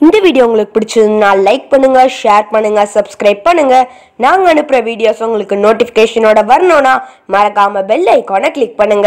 இந்த வீடியோ உங்களுக்கு பிடிச்சதுன்னா லைக் பண்ணுங்க ஷேர் பண்ணுங்க சப்ஸ்கிரைப் பண்ணுங்க நாங்க அனுப்புற வீடியோஸ் உங்களுக்கு நோட்டிபிகேஷனோட வரணும்னா மறக்காம பெல் ஐகானை கிளிக் பண்ணுங்க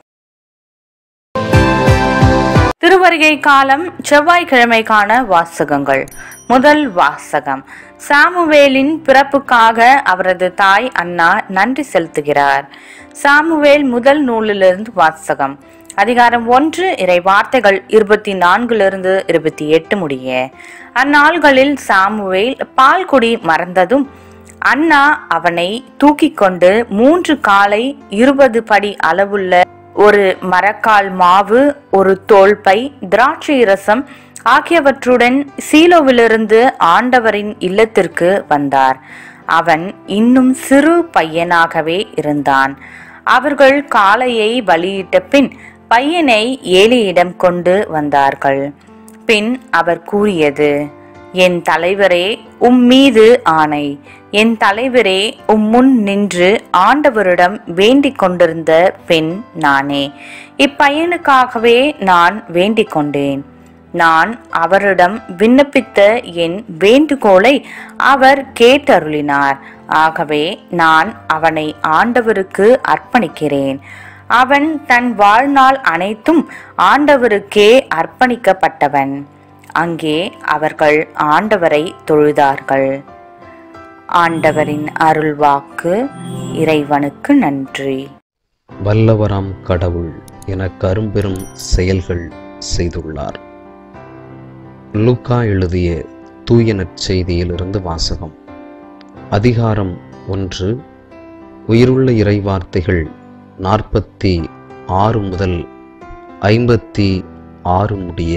திருவருகை காலம் செவ்வாய்க்கிழமைக்கான வாசகங்கள் முதல் வாசகம் சாமுவேலின் பிறப்புக்காக அவரது தாய் அண்ணா நன்றி செலுத்துகிறார் சாமுவேல் முதல் நூலிலிருந்து வாசகம் அதிகாரம் ஒன்று இறை வார்த்தைகள் இருபத்தி நான்கிலிருந்து இருபத்தி எட்டு முடிய அந்நாள்களில் சாமுவேல் பால்குடி மறந்ததும் அண்ணா அவனை தூக்கிக் கொண்டு மூன்று காலை இருபது படி அளவுள்ள ஒரு மரக்கால் மாவு ஒரு தோல்பை திராட்சை ரசம் ஆகியவற்றுடன் சீலோவிலிருந்து ஆண்டவரின் இல்லத்திற்கு வந்தார் அவன் இன்னும் சிறு பையனாகவே இருந்தான் அவர்கள் காளையை பலியிட்ட பின் பையனை ஏலியிடம் கொண்டு வந்தார்கள் பின் அவர் கூறியது என் தலைவரே உம் மீது ஆணை என் தலைவரே உம் முன் நின்று ஆண்டவரிடம் வேண்டிக் கொண்டிருந்த பெண் நானே இப்பையனுக்காகவே நான் வேண்டிக் கொண்டேன் நான் அவரிடம் விண்ணப்பித்த என் வேண்டுகோளை அவர் கேட்டருளினார் ஆகவே நான் அவனை ஆண்டவருக்கு அர்ப்பணிக்கிறேன் அவன் தன் வாழ்நாள் அனைத்தும் ஆண்டவருக்கே அர்ப்பணிக்கப்பட்டவன் அங்கே அவர்கள் ஆண்டவரை தொழுதார்கள் ஆண்டவரின் அருள்வாக்கு இறைவனுக்கு நன்றி வல்லவராம் கடவுள் என கரும்பெரும் செயல்கள் செய்துள்ளார் லூக்கா எழுதிய தூய நற்செய்தியிலிருந்து வாசகம் அதிகாரம் ஒன்று உயிருள்ள இறைவார்த்தைகள் நாற்பத்தி ஆறு முதல் ஐம்பத்தி ஆறு முடிய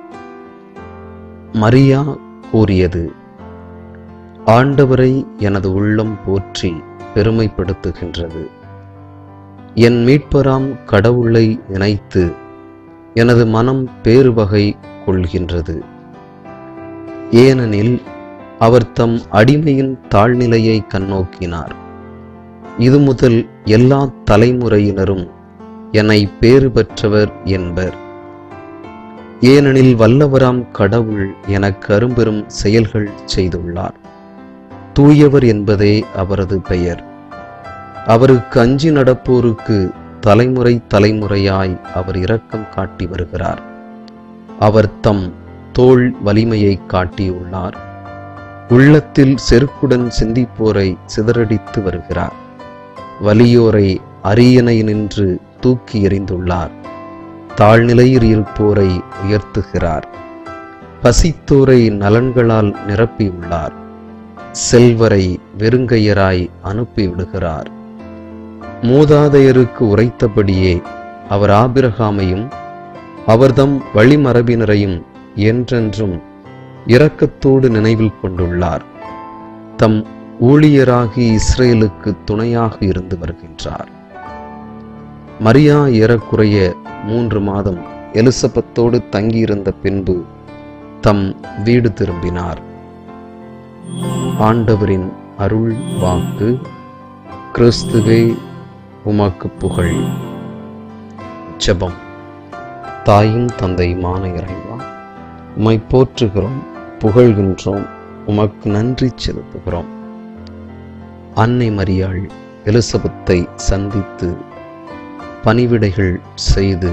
மரியா கூறியது ஆண்டவரை எனது உள்ளம் போற்றி பெருமைப்படுத்துகின்றது என் மீட்பராம் கடவுளை நினைத்து எனது மனம் பேருவகை கொள்கின்றது ஏனெனில் அவர் தம் அடிமையின் தாழ்நிலையை கண்ணோக்கினார் இது முதல் எல்லா தலைமுறையினரும் என்னை பேறு பெற்றவர் என்பர் ஏனெனில் வல்லவராம் கடவுள் எனக்கு அரும்பெரும் செயல்கள் செய்துள்ளார் தூயவர் என்பதே அவரது பெயர் அவருக்கு அஞ்சி நடப்போருக்கு தலைமுறை தலைமுறையாய் அவர் இரக்கம் காட்டி வருகிறார் அவர் தம் தோள் வலிமையை காட்டியுள்ளார் உள்ளத்தில் செருக்குடன் சிந்திப்போரை சிதறடித்து வருகிறார் வலியோரை அரியணை நின்று தூக்கி எறிந்துள்ளார் தாழ்நிலையில் இருப்போரை உயர்த்துகிறார் பசித்தோரை நலன்களால் நிரப்பியுள்ளார் செல்வரை வெறுங்கையராய் அனுப்பிவிடுகிறார் மூதாதையருக்கு உரைத்தபடியே அவர் ஆபிரகாமையும் அவர்தம் வழிமரபினரையும் என்றென்றும் இரக்கத்தோடு நினைவில் கொண்டுள்ளார் தம் ஊழியராகி இஸ்ரேலுக்கு துணையாக இருந்து வருகின்றார் மரியா ஏறக்குறைய மூன்று மாதம் எலிசபெத்தோடு தங்கியிருந்த பின்பு தம் வீடு திரும்பினார் ஆண்டவரின் அருள் வாக்கு கிறிஸ்துவே உமக்கு புகழ் ஜெபம் தாயும் தந்தையுமான இறைவா உம்மை போற்றுகிறோம் புகழ்கின்றோம் உமக்கு நன்றி செலுத்துகிறோம் அன்னை மரியாள் எலிசபெத்தை சந்தித்து பணிவிடைகள் செய்து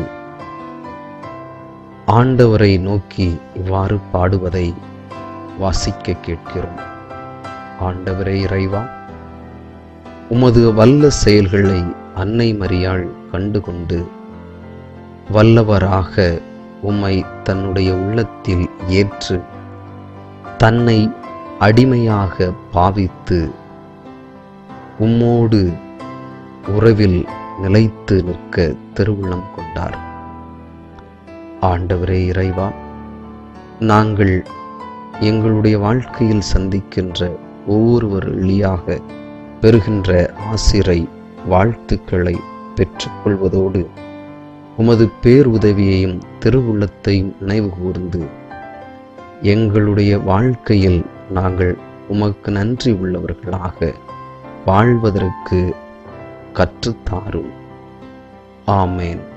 ஆண்டவரை நோக்கி இவ்வாறு பாடுவதை வாசிக்க கேட்கிறோம் ஆண்டவரே இறைவா உமது வல்ல செயல்களை அன்னை மரியாள் கண்டுகொண்டு வல்லவராக உம்மை தன்னுடைய உள்ளத்தில் ஏற்று தன்னை அடிமையாக பாவித்து உம்மோடு உறவில் நிலைத்து நிற்க திருவுள்ளம் கொண்டார் ஆண்டவரே இறைவா நாங்கள் எங்களுடைய வாழ்க்கையில் சந்திக்கின்ற ஒவ்வொருவர் வழியாக பெறுகின்ற ஆசிரை வாழ்த்துக்களை பெற்றுக்கொள்வதோடு உமது பேருதவியையும் திருவுள்ளத்தையும் நினைவு கூர்ந்து எங்களுடைய வாழ்க்கையில் நாங்கள் உமக்கு நன்றி உள்ளவர்களாக வாழ்வதற்கு கற்றுத்தாரும் ஆமேன்